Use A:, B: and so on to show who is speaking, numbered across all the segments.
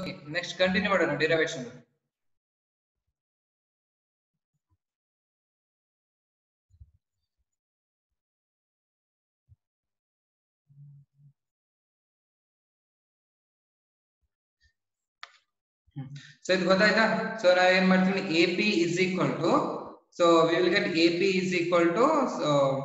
A: Next continue ಮಾಡೋಣ derivation so ಇದು ಗೊತ್ತಾಯ್ತಾ ಸೊ ನಾವ್ ಏನ್ ಮಾಡ್ತೀವಿ A P is equal to so we will get A P is equal to so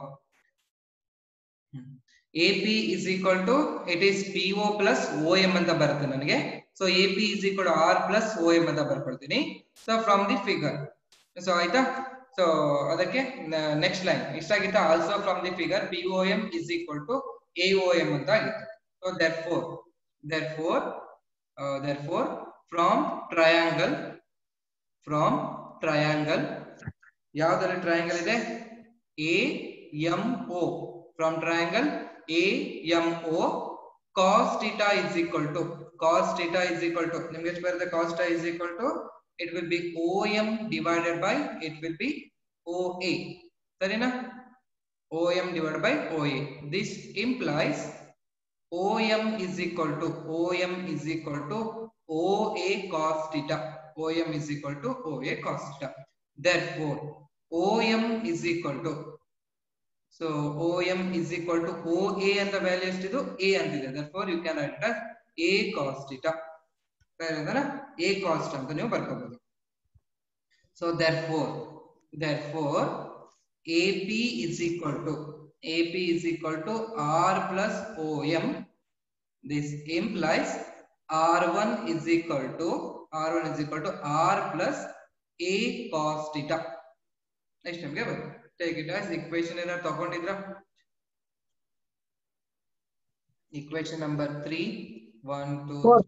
A: A P is equal to it is P O plus O M ಅಂತ ಬರುತ್ತೆ ನನಗೆ so A P is equal R plus O M ಅಂತ ಬರ್ಕೊಳ್ತೀನಿ so from the figure so ಆಯ್ತಾ so ಅದಕ್ಕೆ next line ಇಷ್ಟಾಗಿತ್ತ also from the figure P O M is equal to A O M ಅಂತ ಆಗಿತ್ತು so therefore therefore therefore from triangle from triangle ಯಾವ್ದ್ರಲ್ಲಿ triangle ಇದೆ A M O from triangle A M O cos theta is equal to cos theta is equal to ನಿಮ್ಗೆ ಎಷ್ಟು ಬರುತ್ತೆ cos theta is equal to it will be O M divided by it will be O A ಸರಿನಾ O M divide by O A this implies O M is equal to O M is equal to O A cos theta O M is equal to O A cos theta therefore OM is equal to so OM is equal to OA ಅಂತ value ಎಷ್ಟಿದು A ಅಂತಿದೆ therefore you can write it as A cos theta ಬೇರೆದನ A cos ಅಂತ ನೀವು ಬರ್ಕೋಬಹುದು so therefore therefore AP is equal to AP is equal to R plus OM this implies R1 is equal to R1 is equal to R plus A cos theta next ನಿಮಗೆ ಬರುತ್ತೆ take it as equation ಏನಾದ್ರು ತಗೊಂಡಿದ್ರ equation number three one two
B: Four.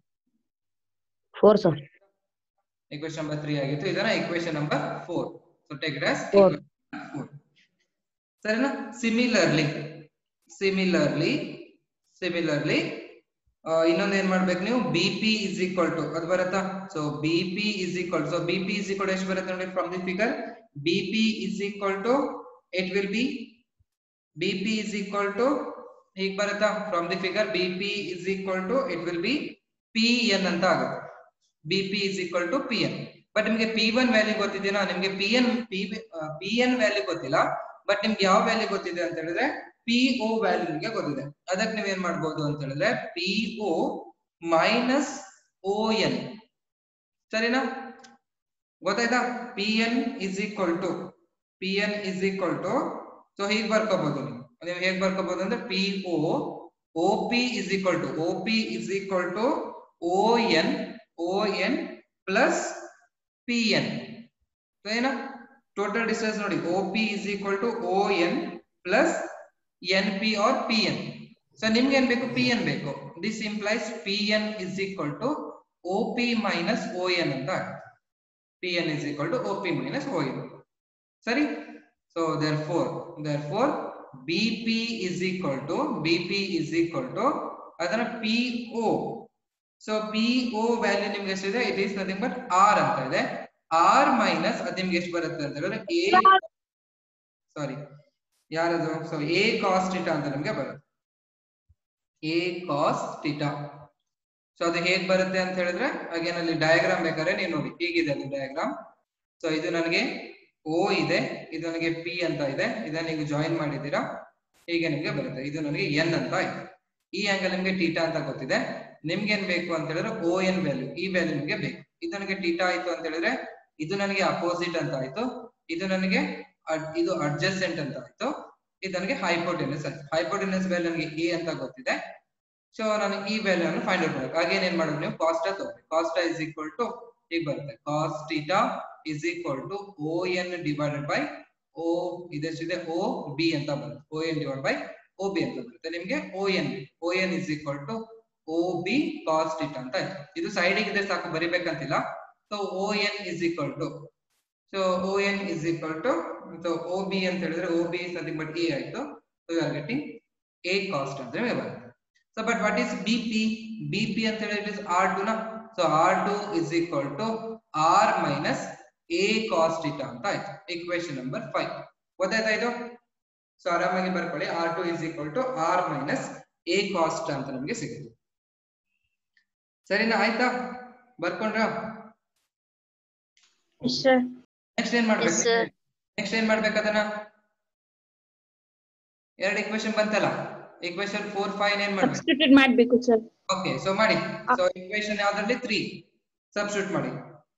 B: Four sir
A: equation number three ಆಗಿತ್ತು ಇದನ್ನ equation number four so take it as
B: Four.
A: Four ಸರಿನಾ similarly similarly similarly ಇನ್ನೊಂದ್ ಏನ್ ಮಾಡ್ಬೇಕು ನೀವು B P is equal to ಅದು ಬರುತ್ತಾ so B P is equal so B P is equal ಎಷ್ಟು ಬರುತ್ತೆ ನೋಡಿ from the figure B P is equal to it will be B P is equal to ಹೀಗ್ ಬರುತ್ತಾ from the figure B P is equal to it will be P N ಅಂತ ಆಗುತ್ತೆ B P is equal to P N but ನಿಮ್ಗೆ P one value ಗೊತ್ತಿದೆಯಾ ನಿಮ್ಗೆ P N P P N value ಗೊತ್ತಿಲ್ಲ but ನಿಮ್ಗೆ ಯಾವ value ಗೊತ್ತಿದೆ ಅಂತ ಹೇಳಿದ್ರೆ ಪಿ ಒ ವ್ಯಾಲ್ಯೂ ನಿಮಗೆ ಗೊತ್ತಿದೆ ಅದಕ್ಕೆ ನೀವ್ ಏನ್ ಮಾಡ್ಬೋದು ಅಂತ ಹೇಳಿದ್ರೆ P O minus O N ಸರಿನಾ ಗೊತ್ತಾಯ್ತಾ P N is equal to P N is equal to so ಹೀಗ್ ಬರ್ಕೋಬಹುದು ನೀವು ನೀವು ಹೇಗ್ ಬರ್ಕೋಬಹುದು ಅಂದ್ರೆ P O O P is equal to O P is equal to O N O N plus P N ಏನಾ ಟೋಟಲ್ ಡಿಸ್ಟೆನ್ಸ್ ನೋಡಿ O P is equal to O N plus N P R P N so ನಿಮ್ಗೆ ಏನ್ ಬೇಕು P N ಬೇಕು this implies P N is equal to O P minus O N ಅಂತ ಆಗುತ್ತೆ P N is equal to O P minus O N ಸರಿ so therefore therefore B P is equal to B P is equal to ಅದನ್ನ P O so P O value ನಿಮ್ಗೆ ಎಷ್ಟಿದೆ it is nothing but R ಅಂತ ಇದೆ R minus ಅದ್ ನಿಮ್ಗೆ ಎಷ್ಟು ಬರುತ್ತೆ ಅಂತ ಹೇಳಿದ್ರೆ ಎ ಸಾರಿ ಯಾರದು ಸೊ ಎ ಕಾಸ್ ಟಿಟಾ ಅಂತ ನಿಮ್ಗೆ ಬರುತ್ತೆ ಎ ಕಾಸ್ ಟಿಟಾ ಸೊ ಅದು ಹೇಗ್ ಬರುತ್ತೆ ಅಂತ ಹೇಳಿದ್ರೆ ಅಗೇನ್ ಅಲ್ಲಿ ಡಯಾಗ್ರಾಮ್ ಬೇಕಾದ್ರೆ ನೀವು ನೋಡಿ ಹೀಗಿದೆ ಅದು ಡಯಾಗ್ರಾಮ್ ಸೊ ಇದು ನನಗೆ ಓ ಇದೆ ಇದು ನನಗೆ ಪಿ ಅಂತ ಇದೆ ಇದನ್ನ ನೀವು ಜಾಯಿನ್ ಮಾಡಿದ್ದೀರಾ ಹೀಗೆ ನಿಮ್ಗೆ ಬರುತ್ತೆ ಇದು ನನಗೆ ಎನ್ ಅಂತ ಇದೆ ಈ ಆಂಗಲ್ ನಿಮ್ಗೆ ಟೀಟಾ ಅಂತ ಗೊತ್ತಿದೆ ನಿಮ್ಗೆ ಏನ್ ಬೇಕು ಅಂತ ಹೇಳಿದ್ರೆ ಓ ಎನ್ ವ್ಯಾಲ್ಯೂ ಈ ವ್ಯಾಲ್ಯೂ ನಿಮ್ಗೆ ಬೇಕು ಇದು ನನಗೆ ಟೀಟಾ ಆಯ್ತು ಅಂತ ಹೇಳಿದ್ರೆ ಇದು ನನಗೆ ಅಪೋಸಿಟ್ ಅಂತ ಆಯ್ತು ಇದು ನನಗೆ ಅಡ್- ಇದು ಅಡ್ಜಸೆಂಟ್ ಅಂತ ಆಯ್ತು ಇದು ನನಗೆ ಹೈಪೋಟೆನಸ್ ಆಯ್ತು ಹೈಪೋಟೆನಸ್ ವ್ಯಾಲ್ಯೂ ನನಗೆ ಎ ಅಂತ ಗೊತ್ತಿದೆ ಸೊ ನಾನು ಈ ವ್ಯಾಲ್ಯೂ ಅನ್ನು ಫೈಂಡ್ ಔಟ್ ಮಾಡಬೇಕು ಹಾಗೇನ್ ಏನ್ ಮಾಡೋದು ನೀವು ಕಾಸ್ಟಾ ತಗೋಬೇಕು ಕಾಸ್ಟಾ ಇಸ್ ಈಕ್ವಲ್ ಟು ಹೀಗೆ ಬರುತ್ತೆ cos theta is equal to O N divided by O ಇದೆಷ್ಟಿದೆ ಓ ಬಿ ಅಂತ ಬರುತ್ತೆ O N divide by O B ಅಂತ ಬರುತ್ತೆ ನಿಮ್ಗೆ O N O N is equal to O B cos theta ಅಂತ ಆಯ್ತು ಇದು ಸೈಡಿಗೆ ಇದೆ ಸಾಕು ಬರಿಬೇಕಂತಿಲ್ಲ so O N is equal to so O N is equal to so O B ಅಂತ ಹೇಳಿದ್ರೆ O B is nothing but A ಆಯ್ತು so you are getting A cos ಅಂತ ನಿಮಗೆ ಬರುತ್ತೆ so but what is B P B P ಅಂತ ಹೇಳಿದ್ರೆ it is R two ನ so R two is equal to R minus A cos ಇಟ ಅಂತ ಆಯ್ತು ಇಕ್ವೇಶನ್ ನಂಬರ್ ಫೈವ್ ಗೊತ್ತಾಯ್ತಾ ಇದು ಸೊ ಆರಾಮಾಗಿ ಬರ್ಕೊಳ್ಳಿ R two is equal to R minus A cos ಅಂತ ನಮಗೆ ಸಿಗುತ್ತೆ ಸರಿನಾ ಆಯ್ತಾ ಬರ್ಕೊಂಡ್ರ
B: ಎಸ್ ಸರ್
A: ನೆಕ್ಸ್ಟ್ ಏನ್ ಮಾಡ್ಬೇಕು
B: Yes, sir.
A: ನೆಕ್ಸ್ಟ್ ಏನ್ ಮಾಡ್ಬೇಕು ಅದನ್ನ ಎರಡು ಇಕ್ವೇಶನ್ ಬಂತಲ್ಲ ಇಕ್ವೇಶನ್ ಫೋರ್ ಫೈವ್ ಏನ್ ಮಾಡ್ಬೇಕು
B: ಸಬ್ಸ್ಟಿಟ್ಯೂಟ್ ಮಾಡ್ಬೇಕು ಸರ್
A: ಓಕೆ ಸೊ ಮಾಡಿ ಸೊ ಇಕ್ವೇಶನ್ ಯಾವ್ದ್ರಲ್ಲಿ ತ್ರೀ ಸಬ್ಸ್ಟಿಟ್ಯೂಟ್ ಮಾಡಿ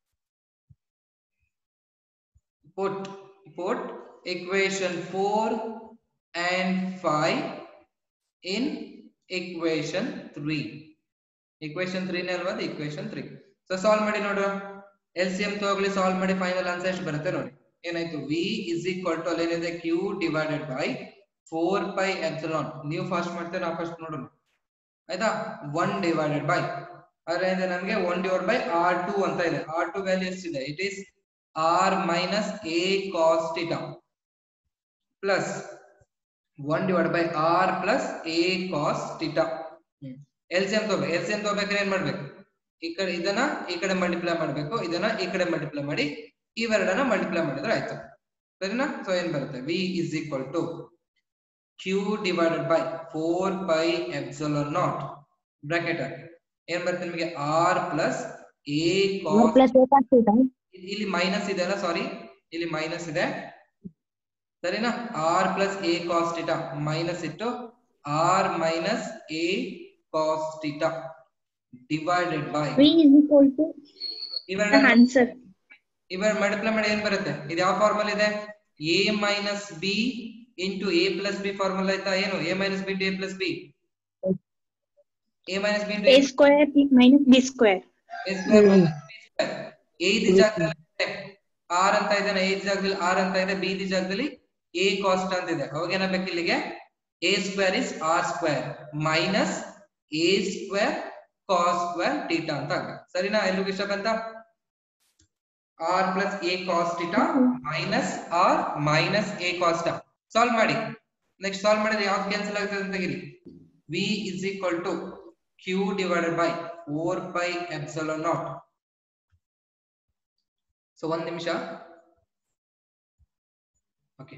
A: put put equation four and five in equation three equation ತ್ರೀನೇ ಅಲ್ವಾ ಇಕ್ವೇಶನ್ ತ್ರೀ ಸೊ ಸಾಲ್ವ್ ಮಾಡಿ ನೋಡು ಎಲ್ ಸಿ ಎಂ ತಗೋಗ್ಲಿ ಸಾಲ್ವ್ ಮಾಡಿ ಫೈನಲ್ ಆನ್ಸರ್ ಎಷ್ಟು ಬರುತ್ತೆ ನೋಡಿ ಏನಾಯ್ತು ವಿ ಇಸ್ ಈಕ್ವಲ್ ಟು ಅಲ್ಲಿ ಏನಿದೆ Q divided by four pi epsilon ನೀವು ಫಾಸ್ಟ್ ಮಾಡ್ತೇವೆ ನಾವು ಫಸ್ಟ್ ನೋಡೋಣ ಆಯ್ತಾ ಒನ್ ಡಿವೈಡೆಡ್ ಬೈ ಆದ್ರೆ ಇದೆ ನಮಗೆ one divide by R two ಅಂತ ಇದೆ ಆರ್ ಟು ವ್ಯಾಲ್ಯೂ ಎಷ್ಟಿದೆ it is R minus A cos theta plus one divide by R plus A cos theta L C M ತಗೋಬೇಕು L C M ತಗೋಬೇಕಾದ್ರೆ ಏನ್ ಮಾಡ್ಬೇಕು ಈ ಕಡೆ ಇದನ್ನ ಈ ಕಡೆ ಮಲ್ಟಿಪ್ಲೈ ಮಾಡ್ಬೇಕು ಇದನ್ನ ಈ ಕಡೆ ಮಲ್ಟಿಪ್ಲೈ ಮಾಡಿ ಇವೆರಡನ್ನ ಮಲ್ಟಿಪ್ಲೈ ಮಾಡಿದ್ರೆ ಆಯ್ತು ಸರಿನಾ ಸೊ ಏನ್ ಬರುತ್ತೆ V is equal to Q divided by four by epsilon not bracket ಹಾಕಿ ಏನ್ ಬರುತ್ತೆ ನಿಮಗೆ R plus A cos
B: plus ಏಕಾಗ್ತೈತಾ
A: ಇಲ್ಲಿ ಮೈನಸ್ ಇದೆ ಅಲ್ಲ ಸಾರಿ ಇಲ್ಲಿ ಮೈನಸ್ ಇದೆ ಸರಿನಾ R plus A cos theta minus ಇಟ್ಟು R minus A cos theta divided by
B: V is equal to
A: ಇವೆರಡ
B: ಆನ್ಸರ್
A: ಇವೆರಡು ಮಲ್ಟಿಪ್ಲೈ ಮಾಡಿ ಏನ್ ಬರುತ್ತೆ ಇದು ಯಾವ ಫಾರ್ಮಲ್ ಇದೆ A minus B into A plus B formula ಆಯ್ತಾ ಏನು A minus B into A plus B A minus B into
B: A square minus B square
A: A square minus B square A ದಿ ಜಾಗದಲ್ಲಿ R ಅಂತ ಇದೆ A ದಿ ಜಾಗದಲ್ಲಿ R ಅಂತ ಇದೆ ಬಿ ದಿ ಜಾಗದಲ್ಲಿ ಎ ಕಾಸ್ಟ್ ಅಂತ ಇದೆ ಅವಾಗ ಏನಾಗಬೇಕು ಇಲ್ಲಿಗೆ A square is R square minus A square cos square theta ಅಂತ ಆಗ್ಬೇಕು ಸರಿನಾ ಎಲ್ರಿಗೂ ಇಷ್ಟ ಬಂತ R plus A cos theta minus R minus A cos theta solve ಮಾಡಿ ನೆಕ್ಸ್ಟ್ ಸಾಲ್ವ್ ಮಾಡಿದ್ರೆ ಯಾವ್ದು ಕ್ಯಾನ್ಸಲ್ ಆಗ್ತದೆ ಅಂತ ತೆಗಿರಿ V is equal to Q divided by four by epsilon not so ಒಂದ್ ನಿಮಿಷ ಓಕೆ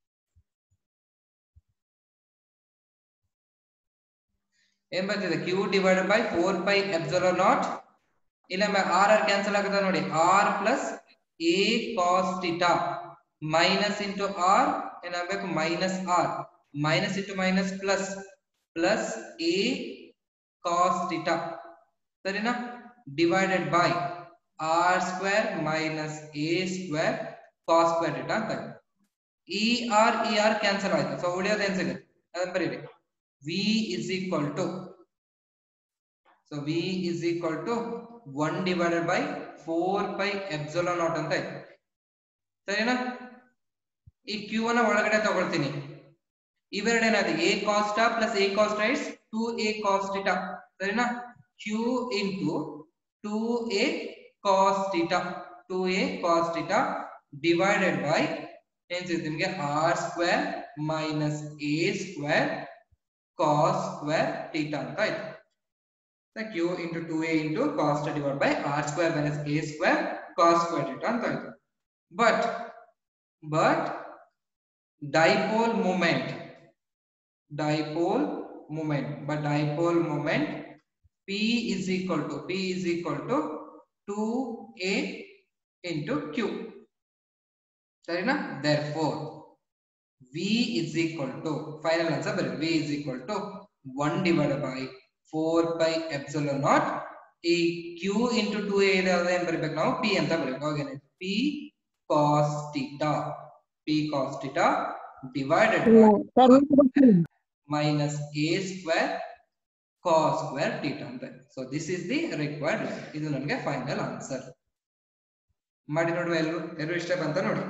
A: ಏನ್ ಬರ್ತಿದೆ Q divided by four by epsilon not ಇಲ್ಲ ಆರ್ ಆರ್ ಕ್ಯಾನ್ಸಲ್ ಆಗುತ್ತೆ ನೋಡಿ R plus A cos theta minus into R ಏನಾಗಬೇಕು minus R minus into minus plus plus A cos theta ಸರಿನಾ divided by R square minus A square cos square theta ಅಂತ ಇ R ಇ R cancel ಆಯ್ತು so ಉಳಿಯೋದು ಏನ್ ಸಿಗುತ್ತೆ ಅದನ್ನ ಬರೀರಿ V is equal to so V is equal to one divided by four by epsilon not ಅಂತ ಆಯ್ತು ಸರಿನಾ ಈ ಕ್ಯೂ ಅನ್ನ ಒಳಗಡೆ ತಗೊಳ್ತೀನಿ ಇವೆರಡೇನಾದ A cos theta plus A cos rights to A cos theta ಸರಿನಾ Q into two A cos theta two A cos theta divided by ಏನ್ ಸಿಗುತ್ತೆ ನಿಮ್ಗೆ R square minus A square cos square theta ಅಂತ ಆಯ್ತು Q into two A into cost divide by R square minus A square cos square theta ಅಂತ ಆಯ್ತು but but dipole moment dipole moment but dipole moment p is equal to p is equal to 2a into q ಸರಿನಾ therefore v is equal to final answer ಬರೀ v is equal to 1 divided by 4 pi epsilon naught ಈ q into 2a ಇದೆ ಅದೇ ಏನ್ ಬರೀಬೇಕು ನಾವು p ಅಂತ ಬರೀಬೇಕು ಅವಾಗ ಏನಾಯ್ತು p cos theta p cos theta divided by minus a square cos square theta ಅಂತ so this is the required ಇದು ನನಗೆ ಫೈನಲ್ ಆನ್ಸರ್ ಮಾಡಿ ನೋಡುವ ಎಲ್ಲರೂ ಎಲ್ಲರೂ ಇಷ್ಟ ಬಂತ ನೋಡಿ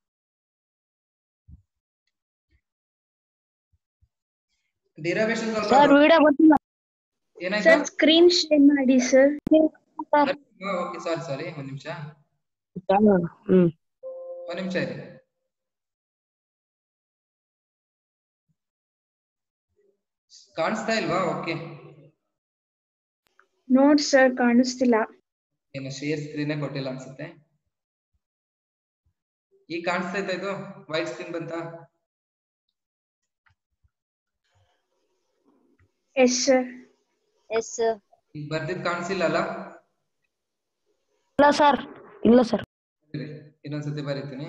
A: ಡಿರೈವೇಶನ್
B: ಸರ್
A: ಸ್ವಲ್ಪ
B: ವಿಡಿಯೋ ಗೊತ್ತಿಲ್ಲ
A: ಏನಾಯ್ತು
B: ಸರ್ ಸ್ಕ್ರೀನ್ ಶೇರ್ ಮಾಡಿ ಸರ್
A: ಓಕೆ ಸಾರಿ ಸಾರಿ ಒಂದ್ ನಿಮಿಷ
B: ಹ್ಮ್
A: ಒಂದ್ ನಿಮಿಷ ಇದೆ ಕಾಣಿಸ್ತಾ ಇಲ್ವಾ ಓಕೆ
B: ನೋಡ್ ಸರ್ ಕಾಣಿಸ್ತಿಲ್ಲ
A: ಏನು ಶೇರ್ ಸ್ಕ್ರೀನ್ ಕೊಟ್ಟಿಲ್ಲ ಅನ್ಸುತ್ತೆ ಈಗ ಕಾಣಿಸ್ತಾ ಇತ್ತ ಇದು ವೈಟ್ ಸ್ಕ್ರೀನ್ ಬಂತ
B: ಎಸ್ ಸರ್
C: ಎಸ್
A: ಈಗ ಬರ್ದಿದ್ ಕಾಣಿಸಿಲ್ಲ ಅಲ್ಲ
C: ಇಲ್ಲ ಸರ್ ಇಲ್ಲ ಸರ್
A: ಇರಿ, ಇನ್ನೊಂದ್ಸತಿ ಬರೀತೀನಿ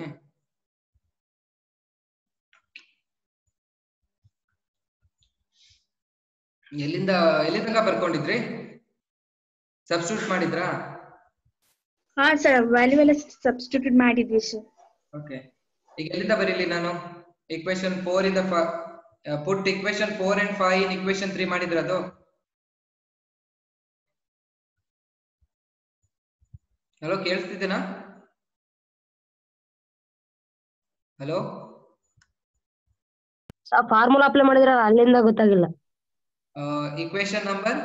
A: ಎಲ್ಲಿಂದ ಎಲ್ಲಿ ತನಕ ಬರ್ಕೊಂಡಿದ್ರಿ ಸಬ್ಸ್ಟಿಟ್ಯೂಟ್ ಮಾಡಿದ್ರಾ
B: ಹಾ ಸರ್ ವ್ಯಾಲ್ಯೂ ಎಲ್ಲ ಸಬ್ಸ್ಟಿಟ್ಯೂಟ್ ಮಾಡಿದ್ವಿ ಸರ್
A: ಓಕೆ ಈಗ ಎಲ್ಲಿಂದ ಬರೀಲಿ ನಾನು ಇಕ್ವೇಶನ್ ಫೋರ್ ಇಂದ put equation four and five in equation three ಮಾಡಿದ್ರ ಅದು ಹಲೋ ಕೇಳಿಸ್ತಿದ್ದೀನಾ ಹಲೋ
C: ಸರ್ ಫಾರ್ಮುಲಾ ಅಪ್ಲೈ ಮಾಡಿದ್ರೆ ಅಲ್ಲಿಂದ ಗೊತ್ತಾಗಿಲ್ಲ
A: equation number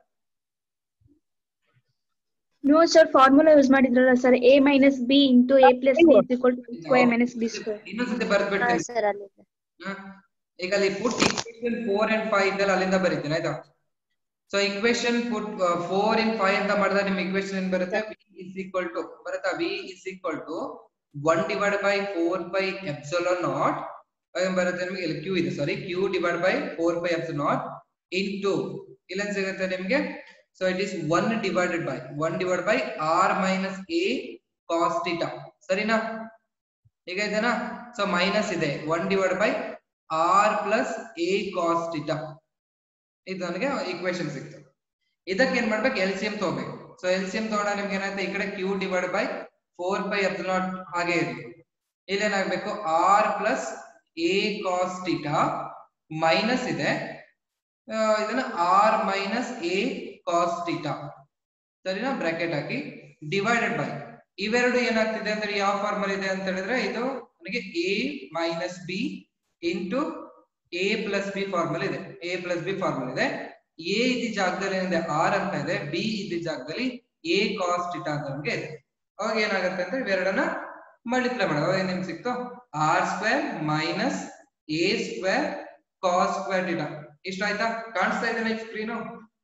B: no sir formula use ಮಾಡಿದ್ರಲ್ಲ sir A minus B into A plus B equal to square minus B square
A: ಇನ್ನೊಂದ್ಸತಿ ಬರ್ದ್ಬಿಡ್ತೀನಿ
C: sir ಅಲ್ಲಿಂದ
A: ಹ? ಈಗ ಅಲ್ಲಿ put equation four and five ಇದ್ದಲ್ಲ ಅಲ್ಲಿಂದ ಬರೀತೀನಿ ಆಯ್ತಾ so equation put four in five ಅಂತ ಮಾಡಿದ್ರೆ ನಿಮ್ ಇಕ್ವೇಶನ್ ಏನ್ ಬರುತ್ತೆ ವಿ ಇಸ್ ಈಕ್ವಲ್ ಟು ಬರುತ್ತಾ V is equal to one divide by four by epsilon naught ಏನ್ ಬರುತ್ತೆ ನಿಮ್ಗೆ ಇಲ್ಲಿ ಕ್ಯೂ ಇದೆ sorry Q divide by four by epsilon naught into ಇಲ್ಲೇನ್ ಸಿಗುತ್ತೆ ನಿಮ್ಗೆ so it is one divided by one divide by r minus A cos theta ಸರಿನಾ ಈಗ ಇದೆನಾ ಸೊ ಮೈನಸ್ ಇದೆ one divide by R plus A cos theta ಇದು ನನಗೆ equation ಸಿಕ್ತು ಇದಕ್ಕೆ ಏನ್ ಮಾಡ್ಬೇಕು ಎಲ್ ಸಿ ಎಂ ತಗೋಬೇಕು ಸೊ ಎಲ್ ಸಿ ಎಂ ತಗೊಂಡ ನಿಮ್ಗೆ ಏನಾಯ್ತು ಈ ಕಡೆ Q divide by four by naught ಹಾಗೆ ಇರಲಿ ಇಲ್ಲೇನಾಗ್ಬೇಕು r plus A cos theta minus ಇದೆ ಆ, ಇದನ್ನ r minus A cos theta ಸರಿನಾ ಬ್ರಾಕೆಟ್ ಹಾಕಿ ಡಿವೈಡೆಡ್ ಬೈ ಇವೆರಡು ಏನಾಗ್ತಿದೆ ಅಂದ್ರೆ ಯಾವ ಫಾರ್ಮಲ್ ಇದೆ ಅಂತ ಹೇಳಿದ್ರೆ ಇದು ನನಗೆ A minus B into A plus B formula ಇದೆ ಎ ಪ್ಲಸ್ ಬಿ ಫಾರ್ಮಲ್ ಇದೆ ಎ ಇದ್ದ ಜಾಗದಲ್ಲಿ ಏನಿದೆ ಆರ್ ಅಂತ ಇದೆ ಬಿ ಇದ್ದ ಜಾಗದಲ್ಲಿ ಎ ಕಾಸ್ ಟಿಟಾ ಅಂತ ನಮ್ಗೆ ಇದೆ ಅವಾಗ ಏನಾಗುತ್ತೆ ಅಂದ್ರೆ ಇವೆರಡನ್ನ ಮಲ್ಟಿಪ್ಲೈ ಮಾಡೋದು ಅವಾಗ ನಿಮ್ಗೆ ಸಿಕ್ತು r square minus A square cos square theta ಇಷ್ಟ ಆಯ್ತಾ ಕಾಣಿಸ್ತಾ ಇದೆ ಸ್ಕ್ರೀನು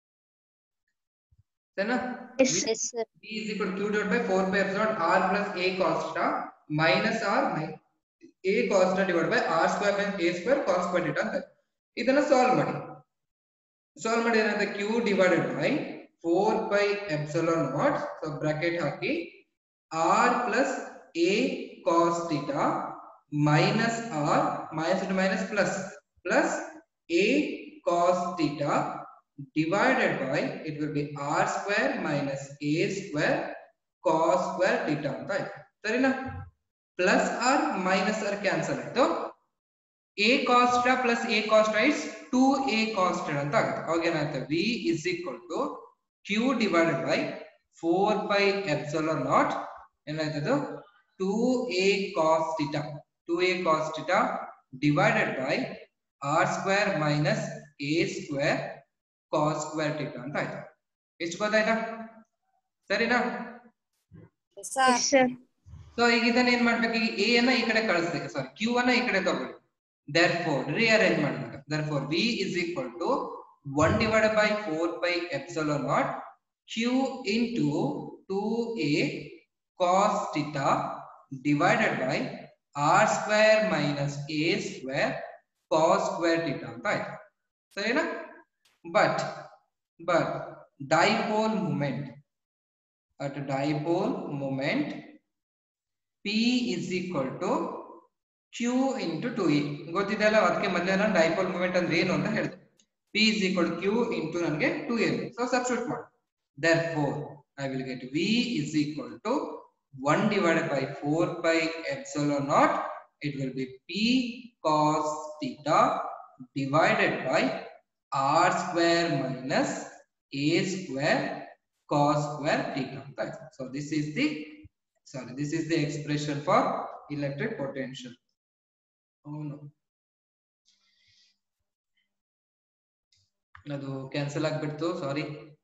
A: ಸರಿನಾ
B: yes
A: b is equal to q dot by 4 pi epsilon r plus a cos theta minus r mi- a cos theta divided by r square minus a square cos square theta ಅಂತ ಇದನ್ನ solve ಮಾಡಿ solve ಮಾಡಿ ಏನಂತ q divided by 4 pi epsilon naught so bracket hockey r plus a cos theta minus r minus into minus plus plus a cos theta divided by it will be r square minus a square cos square theta ಅಂತ ಆಯ್ತು ಸರಿನಾ plus r minus r cancel ಆಯ್ತು a cos plus A cos rights to a cos ಅಂತ ಆಗುತ್ತೆ ಅವಾಗ ಏನಾಗುತ್ತೆ V is equal to Q divided by four by epsilon naught ಏನಾಯ್ತದು two a cos theta two a cos theta divided by R square minus A square cos square theta ಅಂತ ಆಯ್ತು ಎಷ್ಟು ಗೊತ್ತಾಯ್ತಾ ಸರಿನಾ
B: ಎಸ್ ಸರ್
A: ಸೊ ಈಗ ಇದನ್ನ ಏನ್ ಮಾಡ್ಬೇಕು ಈಗ ಎ ಅನ್ನ ಈ ಕಡೆ ಕಳಿಸ್ಬೇಕು ಸಾರಿ ಕ್ಯೂ ಅನ್ನ ಈ ಕಡೆ ತಗೊಳ್ಳಿ ದೇರ್ ಫೋರ್ ರಿಅರೇಂಜ್ ಮಾಡ್ಬೇಕು therefore V is equal to one divide by four by epsilon naught Q into two a cos theta divided by R square minus A square cos square theta ಅಂತ ಆಯ್ತು ಸರಿನಾ but but dipole moment at dipole moment P is equal to Q into 2E ಗೊತ್ತಿದೆ ಅಲ್ಲ ಅದಕ್ಕೆ ಮೊದಲೇ ನಾನು dipole moment ಅಂದ್ರೆ ಏನು ಅಂತ ಹೇಳಿದೆ P is equal to Q into ನನಗೆ 2A ಸೊ ಸಬ್ಸ್ಟಿಟ್ಯೂಟ್ ಮಾಡಿ therefore I will get V is equal to 1 divided by 4 pi epsilon naught it will be P cos theta divided by R square minus A square cos square theta ಅಂತ ಆಯ್ತು. so this is the sorry this is the expression for electric potential oh no ಅದು cancel ಆಗ್ಬಿಡ್ತು sorry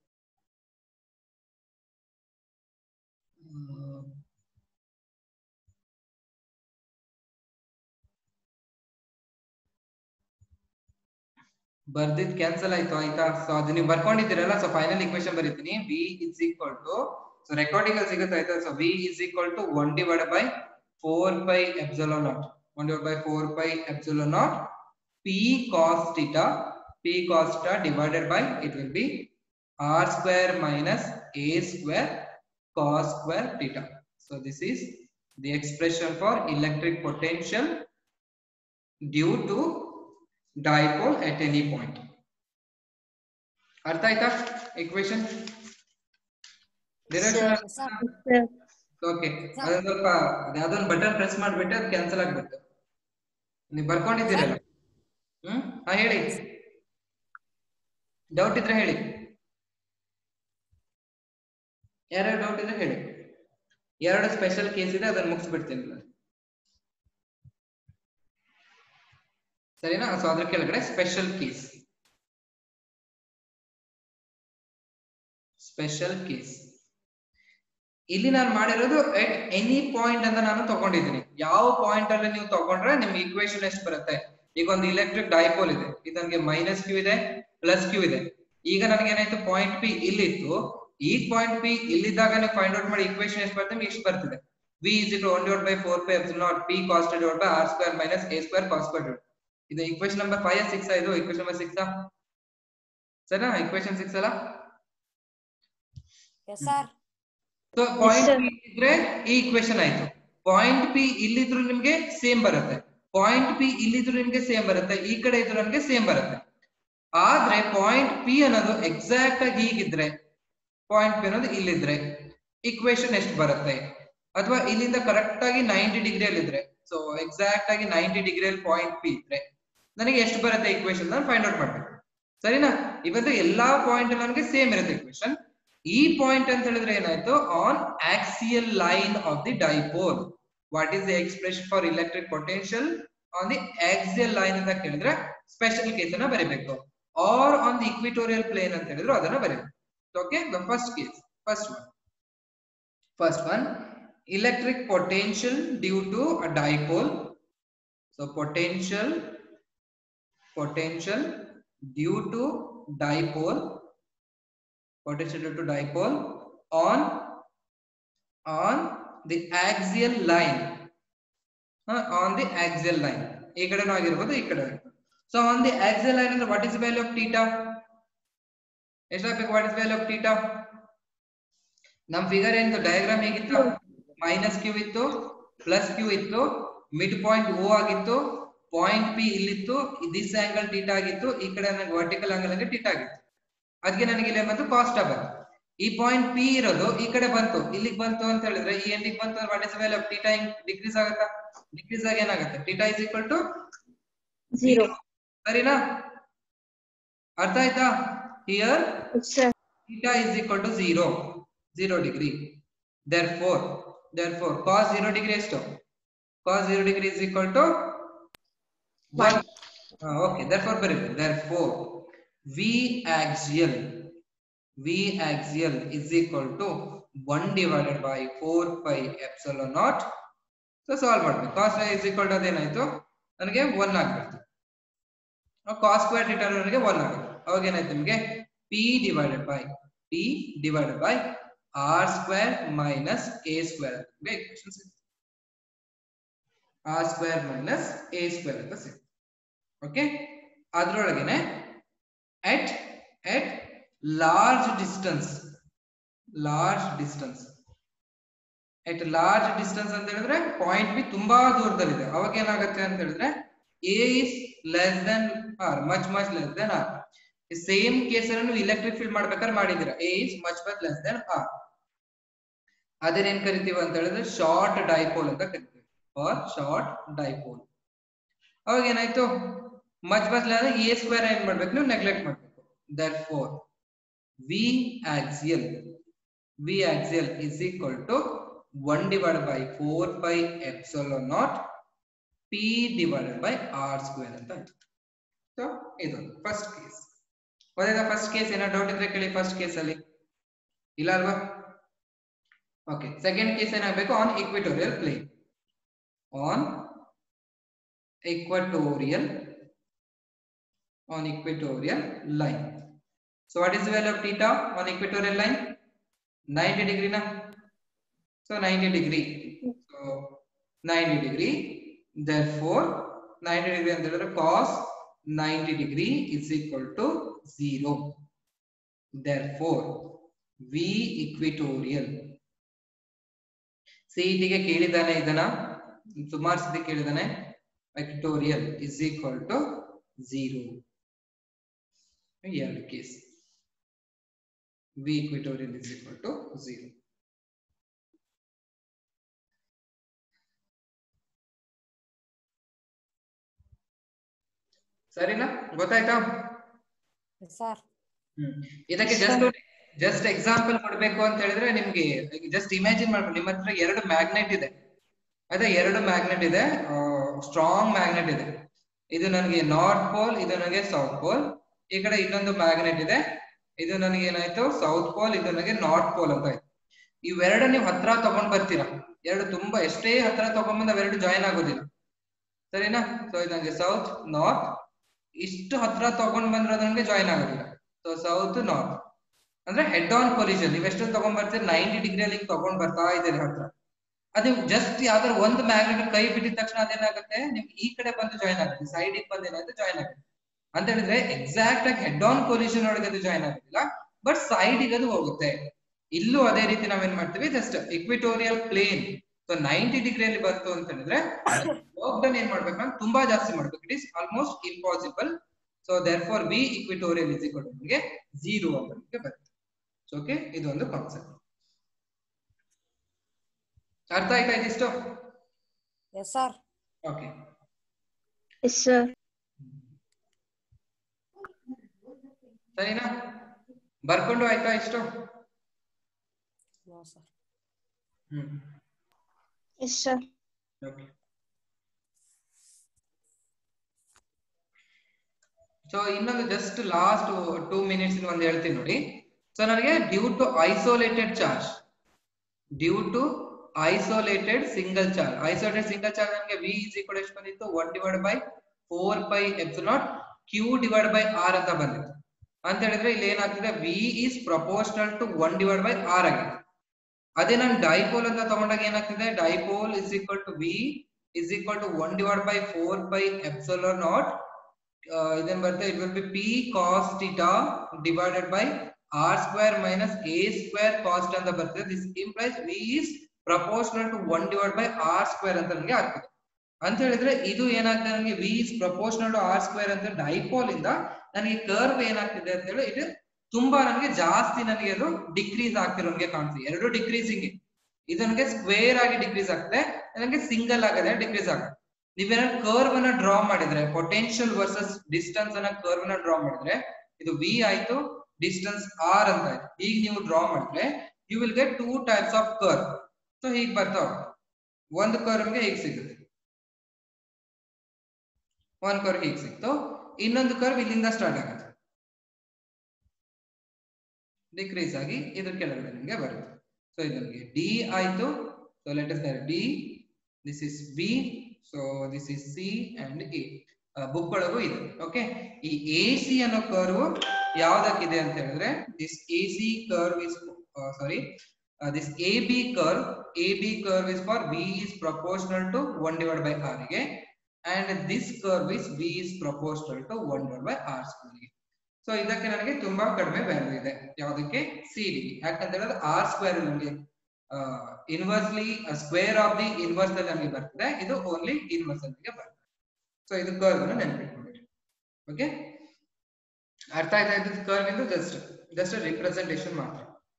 A: ಬರ್ದಿದ್ cancel ಆಯ್ತು ಆಯ್ತಾ so ಅದು ನೀವು ಬರ್ಕೊಂಡಿದ್ದೀರಲ್ಲ ಸೊ ಫೈನಲ್ ಇಕ್ವೇಶನ್ ಬರೀತೀನಿ V is equal to so recording ಅಲ್ಲಿ ಸಿಗುತ್ತೆ ಆಯ್ತಾ so V is equal to one divide by four by epsilon naught one divide by four by epsilon naught P cos theta P cos theta divided by it will be r square minus A square cos square theta. So this is the expression for electric potential due to dipole at any point. ಅರ್ಥ ಆಯ್ತಾ equation okay ಅದೊಂದ್ ಸ್ವಲ್ಪ ಯಾವ್ದೊಂದು button press ಮಾಡ್ಬಿಟ್ಟು ಅದು cancel ಆಗ್ಬಿಟ್ಟು ನೀವು ಬರ್ಕೊಂಡಿದ್ದೀರಲ್ಲ ಹ್ಮ್ ಹಾ ಹೇಳಿ ಡೌಟ್ ಇದ್ರೆ ಹೇಳಿ ಯಾರ್ಯಾರು ಡೌಟ್ ಇದ್ರೆ ಹೇಳಿ ಎರಡು ಸ್ಪೆಷಲ್ ಕೇಸ್ ಇದೆ ಅದನ್ನ ಮುಗಿಸ್ಬಿಡ್ತೀನಿ ನಾನು ಸರಿನಾ ಸೊ ಅದ್ರ ಕೆಳಗಡೆ ಸ್ಪೆಷಲ್ ಕೇಸ್ ಸ್ಪೆಷಲ್ ಕೇಸ್ ಇಲ್ಲಿ ನಾನು ಮಾಡಿರೋದು ಎಟ್ ಎನಿ ಪಾಯಿಂಟ್ ಅಂತ ನಾನು ತಗೊಂಡಿದ್ದೀನಿ ಯಾವ ಪಾಯಿಂಟ್ ಅಲ್ಲಿ ನೀವು ತಗೊಂಡ್ರೆ ನಿಮ್ಗೆ ಇಕ್ವೇಶನ್ ಎಷ್ಟು ಬರುತ್ತೆ ಈಗ ಒಂದು ಇಲೆಕ್ಟ್ರಿಕ್ ಡೈಪೋಲ್ ಇದೆ ಇದು ನನಗೆ ಮೈನಸ್ ಕ್ಯೂ ಇದೆ ಪ್ಲಸ್ ಕ್ಯೂ ಇದೆ ಈಗ ನನಗೆ ಏನಾಯ್ತು ಪಾಯಿಂಟ್ ಪಿ ಇಲ್ಲಿತ್ತು ಈ ಪಾಯಿಂಟ್ ಪಿ ಇಲ್ಲಿದ್ದಾಗ ನೀವು ಫೈಂಡ್ ಔಟ್ ಮಾಡಿ ಇಕ್ವೇಶನ್ ಎಷ್ಟು ಬರ್ತದೆ ನಿಮ್ಗೆ ಇಷ್ಟು ಬರ್ತಿದೆ V is it one divide by four pi naught P cos divide by R square minus A square cos square ಇದು ಇಕ್ವೇಶನ್ ನಂಬರ್ ಫೈವ್ ಸಿಕ್ಸ್ ಇದು ಇಕ್ವೇಶನ್ ನಂಬರ್ ಸಿಕ್ಸ್ ಸರಿನಾ ಇಕ್ವೇಶನ್ ಸಿಕ್ಸ್ ಅಲ್ಲ
D: yes sir
A: so point
B: sir.
A: P ಇದ್ರೆ ಈ equation ಆಯ್ತು point P ಇಲ್ಲಿದ್ರು ನಿಮ್ಗೆ same ಬರುತ್ತೆ point P ಇಲ್ಲಿದ್ರು ನಿಮ್ಗೆ ಸೇಮ್ ಬರುತ್ತೆ ಈ ಕಡೆ ಇದ್ರು ನಮ್ಗೆ ಸೇಮ್ ಬರುತ್ತೆ ಆದ್ರೆ ಪಾಯಿಂಟ್ ಪಿ ಅನ್ನೋದು ಎಕ್ಸಾಕ್ಟ್ ಆಗಿ ಹೀಗಿದ್ರೆ ಪಾಯಿಂಟ್ ಪಿ ಅನ್ನೋದು ಇಲ್ಲಿದ್ರೆ ಇಕ್ವೇಶನ್ ಎಷ್ಟು ಬರುತ್ತೆ ಅಥವಾ ಇಲ್ಲಿಂದ ಕರೆಕ್ಟ್ ಆಗಿ ನೈಂಟಿ ಡಿಗ್ರಿಯಲ್ಲಿ ಇದ್ರೆ ಸೊ ಎಕ್ಸಾಕ್ಟ್ ಆಗಿ ನೈಂಟಿ ಡಿಗ್ರಿಯಲ್ಲಿ ಪಾಯಿಂಟ್ ಪಿ ಇದ್ರೆ ನನಗೆ ಎಷ್ಟು ಬರುತ್ತೆ ಇಕ್ವೇಶನ್ ನಾನು ಫೈಂಡ್ ಔಟ್ ಮಾಡ್ಬೇಕು ಸರಿನಾ ಇವತ್ತು ಎಲ್ಲಾ ಪಾಯಿಂಟ್ ನನಗೆ ಸೇಮ್ ಇರುತ್ತೆ ಇಕ್ವೇಶನ್ ಈ ಪಾಯಿಂಟ್ ಅಂತ ಹೇಳಿದ್ರೆ ಏನಾಯ್ತು on axial line of the dipole what is the expression for electric potential on the axial line ಅಂತ ಕೇಳಿದ್ರೆ ಸ್ಪೆಷಲ್ ಕೇಸ್ ಅನ್ನ ಬರೀಬೇಕು or on the equatorial plane ಅಂತ ಹೇಳಿದ್ರು ಅದನ್ನ ಬರೀಬೇಕು okay the first case first one first one electric potential due to a dipole so potential potential due to dipole potential due to dipole on on the axial line uh, on the axial line ಈ ಕಡೆನೂ ಆಗಿರ್ಬೋದು ಈ ಕಡೆ so on the axial line ಅಂದ್ರೆ what is value of theta ಎಷ್ಟಾಗಬೇಕು what is value of theta ನಮ್ figure ಏನಿತ್ತು diagram ಹೇಗಿತ್ತು ಮೈನಸ್ ಕ್ಯೂ ಇತ್ತು ಪ್ಲಸ್ ಕ್ಯೂ ಇತ್ತು ಮಿಡ್ ಪಾಯಿಂಟ್ ಓ ಆಗಿತ್ತು ಪಾಯಿಂಟ್ ಪಿ ಇಲ್ಲಿತ್ತು ದಿಸ್ ಆಂಗಲ್ ಟೀಟಾ ಆಗಿತ್ತು ಈ ಕಡೆ ನನಗೆ ವರ್ಟಿಕಲ್ ಆಂಗಲ್ ಅಂದ್ರೆ ಟೀಟಾ ಆಗಿತ್ತು ಅದಕ್ಕೆ ನನಗೆ ಇಲ್ಲಿ ಬಂತು ಕಾಸ್ಟ್ ಬಂತು ಈ ಪಾಯಿಂಟ್ ಪಿ ಇರೋದು ಈ ಕಡೆ ಬಂತು ಇಲ್ಲಿಗೆ ಬಂತು ಅಂತ ಹೇಳಿದ್ರೆ ಈ ಎಂಡಿಗೆ ಬಂತು what is value of theta decrease ಆಗುತ್ತಾ ಡಿಕ್ರೀಸ್ ಆಗಿ ಏನಾಗುತ್ತೆ theta is equal to
B: Zero.
A: ಸರಿನಾ ಅರ್ಥ ಆಯ್ತಾ here
B: Yes, sir.
A: theta is equal to 0 0 degree therefore therefore cos 0 degree ಎಷ್ಟು cos 0 degree is equal to 1 uh, okay therefore ಬರೀಬೇಕು therefore v axial v axial is equal to 1 divided by 4 pi epsilon naught so solve ಮಾಡ್ಬೇಕು cos is equal to ಅದೇನಾಯ್ತು ನನಗೆ 1 ಆಗ್ಬಿಡ್ತು cos square theta ನನಗೆ 1 ಆಗುತ್ತೆ ಅವಾಗ ಏನಾಯ್ತು ನಿಮಗೆ p divided by p divided by r square minus a square ನಿಮಗೆ equation ಸಿಗುತ್ತೆ r square minus a square ಅಂತ ಸಿಗುತ್ತೆ ಓಕೆ ಅದರೊಳಗೇನೆ at at large distance large distance at large distance ಅಂತ ಹೇಳಿದ್ರೆ ಪಾಯಿಂಟ್ ಬಿ ತುಂಬಾ ದೂರದಲ್ಲಿದೆ ಅವಾಗ ಏನಾಗುತ್ತೆ ಅಂತ ಹೇಳಿದ್ರೆ a is less than r much much less than r same case ಅನ್ನು ನೀವು ಇಲೆಕ್ಟ್ರಿಕ್ ಫೀಲ್ಡ್ ಮಾಡ್ಬೇಕಾದ್ರೆ ಮಾಡಿದೀರಾ a is much much less than r ಅದೇನೇನ್ ಕರಿತೀವಿ ಅಂತ ಹೇಳಿದ್ರೆ ಶಾರ್ಟ್ ಡೈಪೋಲ್ ಅಂತ ಕರಿತೀವಿ ಆರ್ ಶಾರ್ಟ್ ಡೈಪೋಲ್ ಅವಾಗ ಏನಾಯ್ತು much much less a square ಏನ್ ಮಾಡ್ಬೇಕು ನೀವು ನೆಗ್ಲೆಕ್ಟ್ ಮಾಡ್ಬೇಕು therefore V axial V axial is equal to one divide by four by epsilon naught P divided by R square ಅಂತ ಆಯ್ತು ಸೊ ಇದು first case ಗೊತ್ತಾಯ್ತಾ ಫಸ್ಟ್ ಕೇಸ್ ಏನೋ doubt ಇದ್ರೆ ಕೇಳಿ ಫಸ್ಟ್ ಕೇಸ್ ಅಲ್ಲಿ ಇಲ್ಲ ಅಲ್ವಾ ಓಕೆ ಸೆಕೆಂಡ್ ಕೇಸ್ ಏನಾಗಬೇಕು on equatorial plane on equatorial on equatorial line so what is the value of theta on equatorial line 90 degree na so 90 degree so 90 degree therefore 90 degree ಅಂತ ಹೇಳಿದ್ರೆ cos 90 degree is equal to 0 therefore v equatorial ಸಿಇಟಿಗೆ ಕೇಳಿದಾನೆ ಇದನ್ನ ಸುಮಾರು ಸತಿ ಕೇಳಿದಾನೆ vectorial is equal to zero ಎರಡು case V equatorial is equal to zero ಸರಿನಾ ಗೊತ್ತಾಯ್ತಾ
D: sir
A: ಹ್ಮ್. ಇದಕ್ಕೆ ಜಸ್ಟ್ ಜಸ್ಟ್ ಎಕ್ಸಾಂಪಲ್ ಕೊಡ್ಬೇಕು ಅಂತ ಹೇಳಿದ್ರೆ ನಿಮ್ಗೆ ಜಸ್ಟ್ ಇಮ್ಯಾಜಿನ್ ಮಾಡ್ಕೊಂಡು ನಿಮ್ಮ ಹತ್ರ ಎರಡು ಮ್ಯಾಗ್ನೆಟ್ ಇದೆ ಅದೇ ಎರಡು ಮ್ಯಾಗ್ನೆಟ್ ಇದೆ ಸ್ಟ್ರಾಂಗ್ ಮ್ಯಾಗ್ನೆಟ್ ಇದೆ ಇದು ನನಗೆ ನಾರ್ತ್ ಪೋಲ್ ಇದು ನನಗೆ ಸೌತ್ ಪೋಲ್ ಈ ಕಡೆ ಇನ್ನೊಂದು ಮ್ಯಾಗ್ನೆಟ್ ಇದೆ ಇದು ನನಗೆ ಏನಾಯ್ತು ಸೌತ್ ಪೋಲ್ ಇದು ನನಗೆ ನಾರ್ತ್ ಪೋಲ್ ಅಂತ ಆಯ್ತು ಇವೆರಡು ನೀವು ಹತ್ರ ತಗೊಂಡ್ ಬರ್ತೀರಾ ಎರಡು ತುಂಬಾ ಎಷ್ಟೇ ಹತ್ರ ತಗೊಂಡ್ಬಂದು ಅವೆರಡು ಜಾಯಿನ್ ಆಗೋದಿಲ್ಲ ಸರಿನಾ ಸೊ ಇದು ನನಗೆ ಸೌತ್ ನಾರ್ತ್ ಇಷ್ಟು ಹತ್ರ ತಗೊಂಡ್ ಬಂದ್ರೆ ಅದು ನನಗೆ ಜಾಯಿನ್ ಆಗೋದಿಲ್ಲ ಸೊ ಸೌತ್ ನಾರ್ತ್ ಅಂದ್ರೆ ಹೆಡ್ ಆನ್ ಕೊಲಿಷನ್ ನೀವು ಎಷ್ಟು ತಗೊಂಡ್ ಬರ್ತೀರಿ ನೈಂಟಿ ಡಿಗ್ರಿಯಲ್ಲಿ ತಗೊಂಡ್ ಬರ್ತಾ ಇದ್ದೀರಿ ಹತ್ರ ಅದು ಜಸ್ಟ್ ಯಾವ್ದಾರ ಒಂದು ಮ್ಯಾಗ್ನೆಟ್ ಕೈ ಬಿಟ್ಟಿದ ತಕ್ಷಣ ಅದೇನಾಗುತ್ತೆ ನಿಮ್ಗೆ ಈ ಕಡೆ ಬಂದು ಜಾಯಿನ್ ಆಗುತ್ತೆ ಸೈಡ್ ಬಂದು ಏನಾಗುತ್ತೆ ಜಾಯಿನ್ ಆಗುತ್ತೆ ಅಂತ ಹೇಳಿದ್ರೆ ಎಕ್ಸಾಕ್ಟ್ ಆಗಿ ಹೆಡ್ ಆನ್ ಕೊಲಿಷನ್ ಒಳಗೆ ಅದು ಜಾಯಿನ್ ಆಗೋದಿಲ್ಲ ಬಟ್ ಸೈಡ್ ಅದು ಹೋಗುತ್ತೆ ಇಲ್ಲೂ ಅದೇ ರೀತಿ ನಾವೇನ್ ಮಾಡ್ತೀವಿ just equatorial plane so ninety ಡಿಗ್ರಿಯಲ್ಲಿ ಬಂತು ಅಂತ ಹೇಳಿದ್ರೆ ವರ್ಕ್ ಏನ್ ಮಾಡ್ಬೇಕು ನಾನು ತುಂಬಾ ಜಾಸ್ತಿ ಮಾಡ್ಬೇಕು it is almost impossible so therefore B equatorial is equal ನಮಗೆ ಝೀರೋ ಅಂತ ನಮಗೆ ಬರುತ್ತೆ ಓಕೆ ಇದು ಒಂದು ಕಾನ್ಸೆಪ್ಟ್ ಅರ್ಥ ಆಯ್ತಾ ಇದಿಷ್ಟು
D: yes sir
A: okay
B: yes sir
A: ಸರಿನಾ ಬರ್ಕೊಂಡು ಆಯ್ತಾ ಇಷ್ಟು
D: no sir
A: hmm
B: yes sir
A: okay so ಇನ್ನೊಂದು ಜಸ್ಟ್ ಲಾಸ್ಟ್ ಟೂ ಮಿನಿಟ್ಸ್ ಒಂದು ಹೇಳ್ತೀನಿ ನೋಡಿ ಸೊ ನನಗೆ due to isolated charge due to isolated single charge isolated single charge ನನಗೆ ವಿ ಇಸ್ ಈಕ್ವಲ್ ಎಷ್ಟು ಬಂದಿತ್ತು one divide by four pi epsilon Q divide by r ಅಂತ ಬಂದಿತ್ತು ಅಂತ ಹೇಳಿದ್ರೆ ಇಲ್ಲಿ ಏನಾಗ್ತಿದೆ V is proportional to one divide by r ಆಗಿದೆ ಅದೇ ನಾನು ಡೈಪೋಲ್ ಅಂತ ತಗೊಂಡಾಗ ಏನಾಗ್ತಿದೆ dipole is equal to V is equal to one divide by four by epsilon naught ಇದೇನ್ ಬರುತ್ತೆ it will be P cos theta divided by R square minus A square cos ಅಂತ ಬರ್ತದೆ this implies V is proportional to one divide by R square ಅಂತ ನನಗೆ ಆಗ್ತದೆ ಅಂತ ಹೇಳಿದ್ರೆ ಇದು ಏನಾಗ್ತದೆ ನನಗೆ V is proportional to r square ಅಂತ ಡೈಪೋಲ್ ಇಂದ ನನಗೆ ಕರ್ವ್ ಏನಾಗ್ತಿದೆ ಅಂತ ಹೇಳಿ ಇದು ತುಂಬಾ ನನಗೆ ಜಾಸ್ತಿ ನನಗೆ ಅದು ಡಿಕ್ರೀಸ್ ಆಗ್ತಿರೋ ನನಗೆ ಕಾಣ್ತಿದೆ ಎರಡು ಡಿಕ್ರೀಸಿಂಗ್ ಇದು ನನಗೆ ಸ್ಕ್ವೇರ್ ಆಗಿ ಡಿಕ್ರೀಸ್ ಆಗ್ತದೆ ನನಗೆ ಸಿಂಗಲ್ ಆಗದೆ ಡಿಕ್ರೀಸ್ ಆಗುತ್ತೆ ನೀವೇನಾದ್ರು ಕರ್ವ್ ಅನ್ನ ಡ್ರಾ ಮಾಡಿದ್ರೆ ಪೊಟೆನ್ಶಿಯಲ್ ವರ್ಸಸ್ ಡಿಸ್ಟೆನ್ಸ್ ಅನ್ನ ಕರ್ವ್ ನ ಡ್ರಾ ಮಾಡಿದ್ರೆ ಇದು ವಿ ಆಯ್ತು ಡಿಸ್ಟೆನ್ಸ್ ಆರ್ ಅಂತ ಆಯ್ತು ಈಗ ನೀವು ಡ್ರಾ ಮಾಡಿದ್ರೆ you will get two types of curve so ಹೀಗ್ ಬರ್ತಾವ ಒಂದು ಕರ್ವ್ಗೆ ಹೀಗ್ ಸಿಗುತ್ತೆ ಒಂದ್ ಕರ್ವ್ ಹೀಗ್ ಸಿಕ್ತು ಇನ್ನೊಂದು ಕರ್ವ್ ಇಲ್ಲಿಂದ ಸ್ಟಾರ್ಟ್ ಆಗುತ್ತೆ ಡಿಕ್ರೀಸ್ ಆಗಿ ಇದ್ರ ಕೆಳಗಡೆ ನಿಮಗೆ ಬರುತ್ತೆ ಸೊ ಇದು ನಮಗೆ ಡಿ ಆಯ್ತು so let is D this is B so this is C and A book ಒಳಗೂ ಇದೆ ಓಕೆ ಈ ಎ ಸಿ ಅನ್ನೋ ಕರ್ವ್ ಯಾವ್ದಕ್ಕಿದೆ ಅಂತ ಹೇಳಿದ್ರೆ this A C curve is sorry this A B curve A B curve is for B is proportional to one divide by r ಗೆ and this curve is B is proportional to one divide by R square ಗೆ so ಇದಕ್ಕೆ ನನಗೆ ತುಂಬಾ ಕಡಿಮೆ value ಇದೆ ಯಾವ್ದಕ್ಕೆ C D ಯಾಕಂತ ಹೇಳಿದ್ರೆ ಆರ್ ಸ್ಕ್ವೇರ್ ನನಗೆ inversely square of the inverse ನಮಗೆ ಬರ್ತದೆ ಇದು ಓನ್ಲಿ ಇನ್ವರ್ಸ್ ನಮಗೆ ಬರ್ತದೆ ಸೊ ಇದು ಕರ್ವ್ ಅನ್ನು ನೆನಪಿಟ್ಕೊಂಡ್ಬಿಡಿ ಓಕೆ ಅರ್ಥ ಆಯ್ತಾ ಇದು ಕರ್ವ್ ಇಂದು ಜಸ್ಟ್ ಜಸ್ಟ್ ರಿಪ್ರೆಸೆಂಟೇಷನ್ ಮಾತ್ರ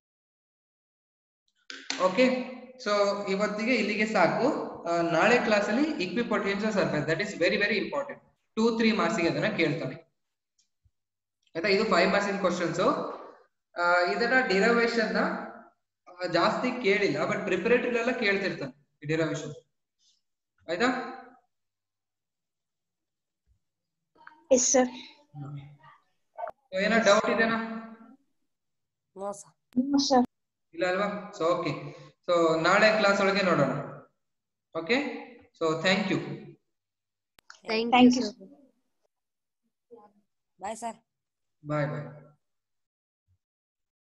A: ಓಕೆ ಸೊ ಇವತ್ತಿಗೆ ಇಲ್ಲಿಗೆ ಸಾಕು ಆ, ನಾಳೆ ಕ್ಲಾಸ್ ಅಲ್ಲಿ equipotential surface that is very very important two three ಮಾರ್ಕ್ಸಿಗೆ ಅದನ್ನ ಕೇಳ್ತಾನೆ ಆಯ್ತಾ ಇದು ಫೈವ್ ಮಾರ್ಕ್ಸಿನ ಕ್ವಶನ್ಸ್ ಇದನ್ನ ಡಿರವೇಶನ್ ನ ಆ, ಜಾಸ್ತಿ ಕೇಳಿಲ್ಲ ಬಟ್ ಪ್ರಿಪರೇಟರಿ ಎಲ್ಲ ಕೇಳ್ತಿರ್ತಾನೆ ಡಿರವೇಶನ್ ಆಯ್ತಾ
B: ಎಸ್ ಸರ್
A: So, ಏನೋ ಡೌಟ್ ಇದೆನಾ
D: ನೋ ಸರ್
B: ಸರ್
A: ಇಲ್ಲ ಅಲ್ವಾ ಸೊ ಓಕೆ ಸೊ ನಾಳೆ ಕ್ಲಾಸ್ ಒಳಗೆ ನೋಡೋಣ okay so thank you
B: thank you
D: bye sir
A: bye bye